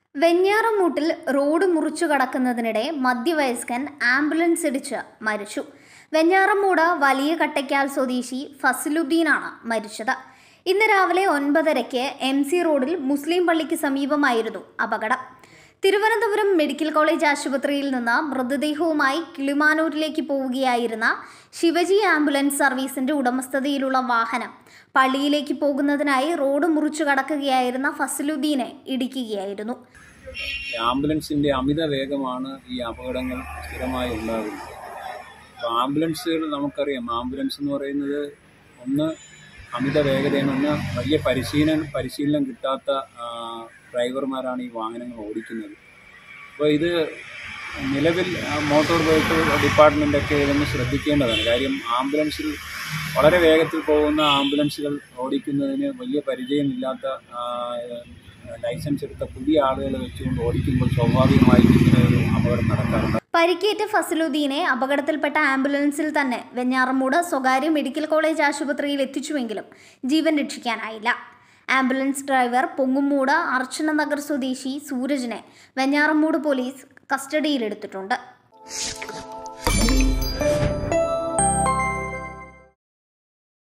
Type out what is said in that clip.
വെഞ്ഞാറമൂട്ടിൽ road മുറിച്ചു കടക്കുന്നതിനിടെ മധ്യവയസ്കൻ ambulance ഇടിച്ച് മരിച്ചു വെഞ്ഞാറമൂട് വലിയ കട്ടയ്ക്കാൽ സ്വദേശി ഫസലുദ്ദീനാണ് മരിച്ചത് ഇന്ന് രാവിലെ ഒൻപതരയ്ക്ക് എം സി റോഡിൽ മുസ്ലിം പള്ളിക്ക് സമീപമായിരുന്നു അപകടം തിരുവനന്തപുരം മെഡിക്കൽ കോളേജ് ആശുപത്രിയിൽ നിന്ന് മൃതദേഹവുമായി കിളിമാനൂരിലേക്ക് പോവുകയായിരുന്ന ശിവജി ആംബുലൻസ് സർവീസിന്റെ ഉടമസ്ഥതയിലുള്ള വാഹനം പള്ളിയിലേക്ക് പോകുന്നതിനായി റോഡ് മുറിച്ചു കടക്കുകയായിരുന്ന ഫസലുദ്ദീനെ ഇടിക്കുകയായിരുന്നു ഈ ആംബുലൻസിൻ്റെ അമിത വേഗമാണ് ഈ അപകടങ്ങൾ സ്ഥിരമായി ഉണ്ടാകുന്നത് അപ്പോൾ ആംബുലൻസുകൾ നമുക്കറിയാം ആംബുലൻസ് എന്ന് പറയുന്നത് ഒന്ന് അമിത വേഗതയാണ് ഒന്ന് വലിയ പരിശീലനം പരിശീലനം കിട്ടാത്ത ആ, ഡ്രൈവർമാരാണ് ഈ വാഹനങ്ങൾ ഓടിക്കുന്നത് അപ്പോൾ ഇത് നിലവിൽ ആ, മോട്ടോർ വെഹിക്കിൾ ഡിപ്പാർട്ട്മെൻറ്റൊക്കെ ഇതൊന്ന് ശ്രദ്ധിക്കേണ്ടതാണ് കാര്യം ആംബുലൻസിൽ വളരെ വേഗത്തിൽ പോകുന്ന ആംബുലൻസുകൾ ഓടിക്കുന്നതിന് വലിയ പരിചയമില്ലാത്ത ആ, ലൈസൻസ് എടുത്ത പുതിയ ആളുകൾ വെച്ചുകൊണ്ട് ഓടിക്കുമ്പോൾ സ്വാഭാവികമായും ഇങ്ങനെ ഒരു അപകടം നടക്കാറുണ്ട് പരിക്കേറ്റ ഫസലുദ്ദീനെ അപകടത്തിൽപ്പെട്ട ആംബുലൻസിൽ തന്നെ വെഞ്ഞാറമൂട് സ്വകാര്യ മെഡിക്കൽ കോളേജ് ആശുപത്രിയിൽ എത്തിച്ചുവെങ്കിലും ജീവൻ രക്ഷിക്കാനായില്ല ആംബുലൻസ് ഡ്രൈവർ പൊങ്ങുമൂട് അർച്ചന നഗർ സ്വദേശി സൂരജിനെ വെഞ്ഞാറമൂട് പോലീസ് കസ്റ്റഡിയിലെടുത്തിട്ടുണ്ട്